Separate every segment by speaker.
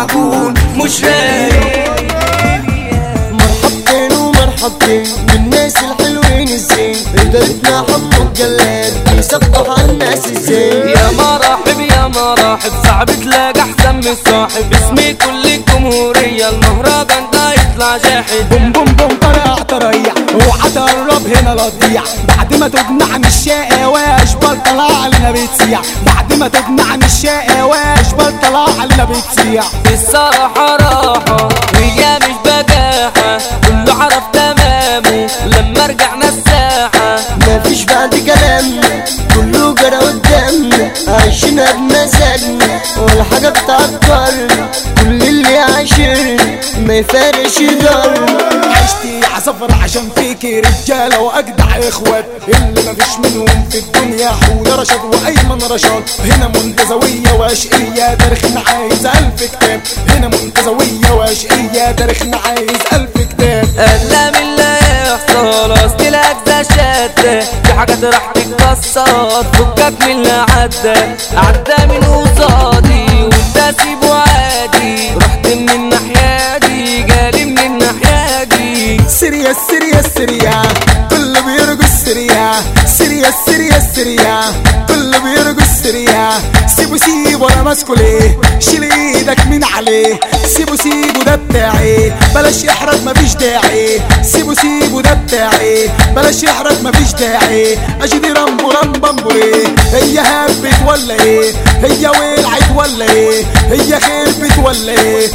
Speaker 1: هكون مش رايق
Speaker 2: مرحبتين ومرحبتين بالناس الحلوين الزين قدرتنا حمو الجلاد بيسطح على الناس الزين
Speaker 1: يا مراحب يا مراحب صعب تلاقي احسن من صاحب اسمي كل الجمهورية المهرجان ده يطلع جاحد
Speaker 3: بوم بوم بوم طريقة طرية اوعى تقرب هنا لا تضيع بعد ما تجمع من الشقاوة اشبال طلع لنا بتسيع بعد ما تجمع من الشقاوة اشبال طلع لنا بتسيع
Speaker 1: الصراحة راحة وهي مش بجاحة كله عرف تمامه لما رجعنا الساحة
Speaker 2: مفيش بعد كلامنا كله جرى قدامنا عايشينها بمزاجنا ولا حاجة بتعكرنا كل اللي عاشرنا ما يفارقش دارنا
Speaker 3: عشتي عصفر عشان فيكي رجالة واجدع اخوات اللي مفيش منهم في الدنيا حودة رشاد وايمن رشاد هنا منتزوية واشقية تاريخنا عايز الف كتاب هنا منتزوية واشقية تاريخنا عايز الف كتاب
Speaker 1: قال من اللي يحصل اصل الاجزاء شادة في حاجات راح تتكسر فكك من اللي عدى عدى من قصادي وانت سيبه عادي رحت من الناحية دي جالي من الناحية دي
Speaker 3: سريا سريا سريا كل بيرقص سريا سريا سريا سريا كل بيرقص سريا سيبو سيبو انا ماسكه ليه شيل ايدك من عليه سيبو سيبو ده بتاعي بلاش يحرج مفيش داعي سيبو سيبو ده بتاعي بلاش يحرج مفيش داعي اجدي رامبو رامبامبو ليه هي هبت ولا ايه هي ولعت ولا ايه هي خربت ولا ايه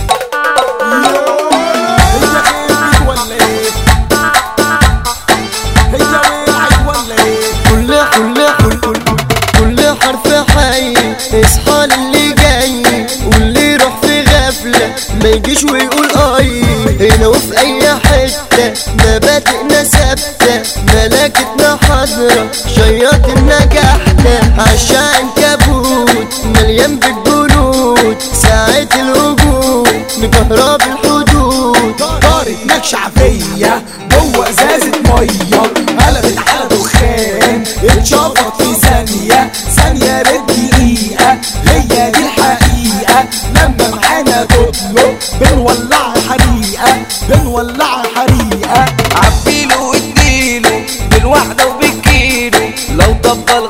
Speaker 3: هي خربت ولا ايه هي ولعت ولا ايه
Speaker 2: كل كل كل كل كل حرف حي اصحى للي جاي واللي يروح في غفلة ما يجيش ويقول اي هنا وفي اي حتة مبادئنا ثابتة ملكتنا حاضرة شياط النجاحنا عشان كبوت مليان بالجنود ساعة الهجوم مكهرب الحدود
Speaker 3: دارت نكشة فيا جوه ازازة مية قلبت على دخان اتشفط في ثانية ثانية رد دقيقة هي دي الحقيقة لما معانا تطلب بنولع حريقة بنولع حريقة
Speaker 1: عبيله واديله بالواحدة وبالكيلو لو طبل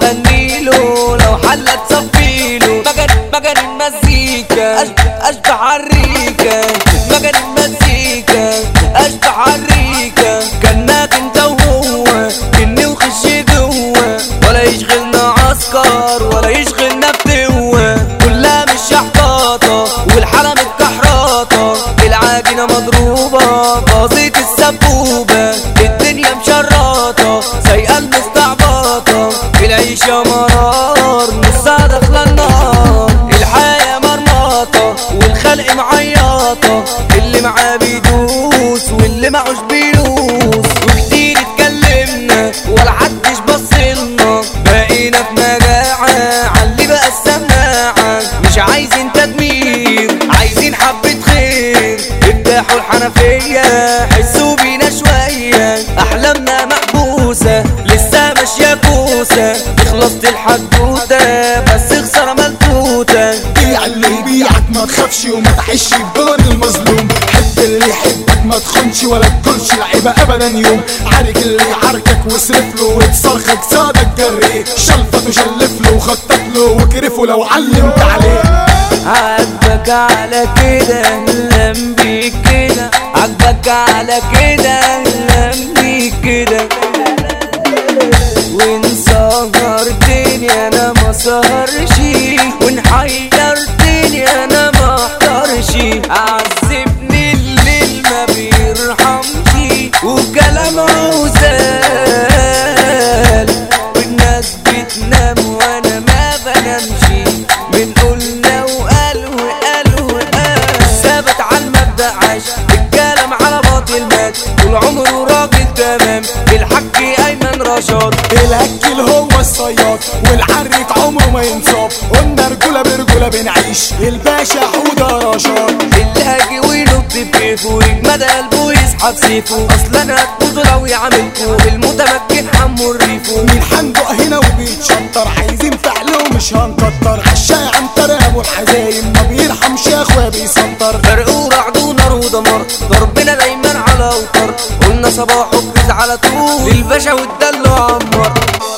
Speaker 1: غنيله لو حلة تصفيله مجن مجن المزيكا أش- اشبه عالريكة مجن المزيكا اشبه عالريكة كانك انت وهو كني وخش جوه ولا يشغلنا عسكر ولا يشغلنا فتوة كلها مش شحطاطة والحالة متكحرطة العاجنة مضروبة باظت السبوبة الدنيا مشرطة سايقة المستعبطة العيشة مرار نصها داخلة النار الحياة مرمطة والخلق معيطة اللي معاه بيدوس واللي معوش بيلوس وكتير اتكلمنا ولا حدش بصلنا بقينا في مجاعة عاللي بقى السماعة مش عايزين تدمير عايزين حبة خير افتحوا الحنفية حسوا بينا شوية أحلامنا محبوسة لسه ماشية كوسة خلصت الحدوتة بس خسارة ملتوتة
Speaker 3: بيع اللي يبيعك ما تخافش وما تعيش بدور المظلوم حب اللي يحبك ما تخونش ولا تكلش لعيبة ابدا يوم عارك اللي يعاركك واصرف له وتصرخك صادك جري شلفت وشلف له وخطط له وكرفه لو علمت عليه
Speaker 1: عجبك على كده اهلا بيك كده عجبك على كده اهلا بيك كده وان سهرتني انا ما سهرش وان حيرتني انا ما احضرش عذبني الليل ما بيرحمش وكلام عوزال والناس بتنام وانا ما بنامش بنقولنا وقال وقال وقال ثابت على المبدأ عاش الكلام على باطل مات طول عمره راجل تمام الحاج ايمن رشاد
Speaker 3: الاكل هو الصياد والعريك عمره ما ينصاب قلنا رجولة برجولة بنعيش الباشا حودة رشاد
Speaker 1: الهاجي وينط بكيفه ويجمد قلبه يسحب سيفه اصلا هتموتوا لو يعملكوا المتمكن حمو الريفو
Speaker 3: مين حندق هنا وبيتشطر عايزين فعل ومش هنكتر عشاي عنتر ابو الحزايم ما بيرحمش يا اخويا بيسنطر
Speaker 1: الباشا والدلو عمر